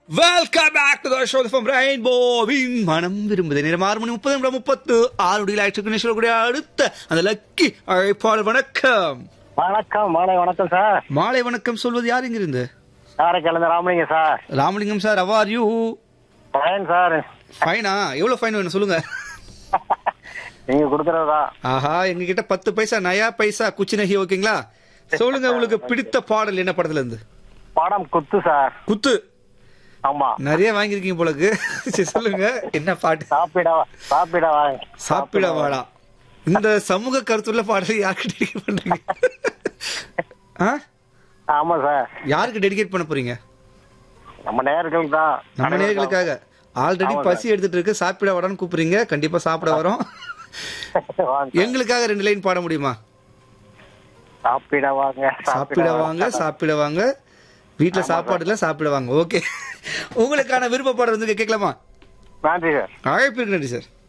Welcome back to the show from ரெயின்போவின் மனம் விரும்புது நேரம் ஆறு மணி முப்பது நிமிடம் முப்பத்து ஆறு மணி ஆயிடுச்சு சொல்லக்கூடிய அடுத்த அந்த லக்கி அழைப்பாளர் வணக்கம் வணக்கம் மாலை வணக்கம் சார் மாலை வணக்கம் சொல்வது யார் இங்கிருந்து Karaikal Ramalinga sir Ramalingam sir how are you fine sir ஃபைனா எவ்வளவு ஃபைன் வேணும் சொல்லுங்க நீங்க கொடுக்கறதா ஆஹா எங்க கிட்ட பத்து பைசா நயா பைசா குச்சி நகி ஓகேங்களா சொல்லுங்க உங்களுக்கு பிடித்த பாடல் என்ன படத்துல இருந்து படம் குத்து சார் குத்து ஆமா நிறைய வாங்கியிருக்கீங்க போலக்கு சரி, சொல்லுங்க என்ன பாட்டு சாப்பிட சாப்பிட வாங்க சாப்பிட வாடா இந்த சமூக கருத்துள்ள பாடலை யாருக்கு டெடிகேட் பண்றீங்க ஆ? ஆமா சார் யாருக்கு டெடிகேட் பண்ண போறீங்க நம்ம நேர்களுக்கு தான் நம்ம நேர்களுக்காக ஆல்ரெடி ஆமா பசி எடுத்துட்டு இருக்கு சாப்பிட வாடான்னு கூப்பிடுறீங்க கண்டிப்பா சாப்பிட வரோம் வாங்க. எங்களுக்காக ரெண்டு லைன் பாட முடியுமா சாப்பிட வாங்க சாப்பிட வாங்க சாப்பிட வாங்க வீட்டுல சாப்பாடு இல்ல சாப்பிட வாங்க ஓகே உங்களுக்கான விருப்ப பாடல் வந்து கேட்கலாமா நன்றி சார் அழைப்பிற்கு நன்றி சார்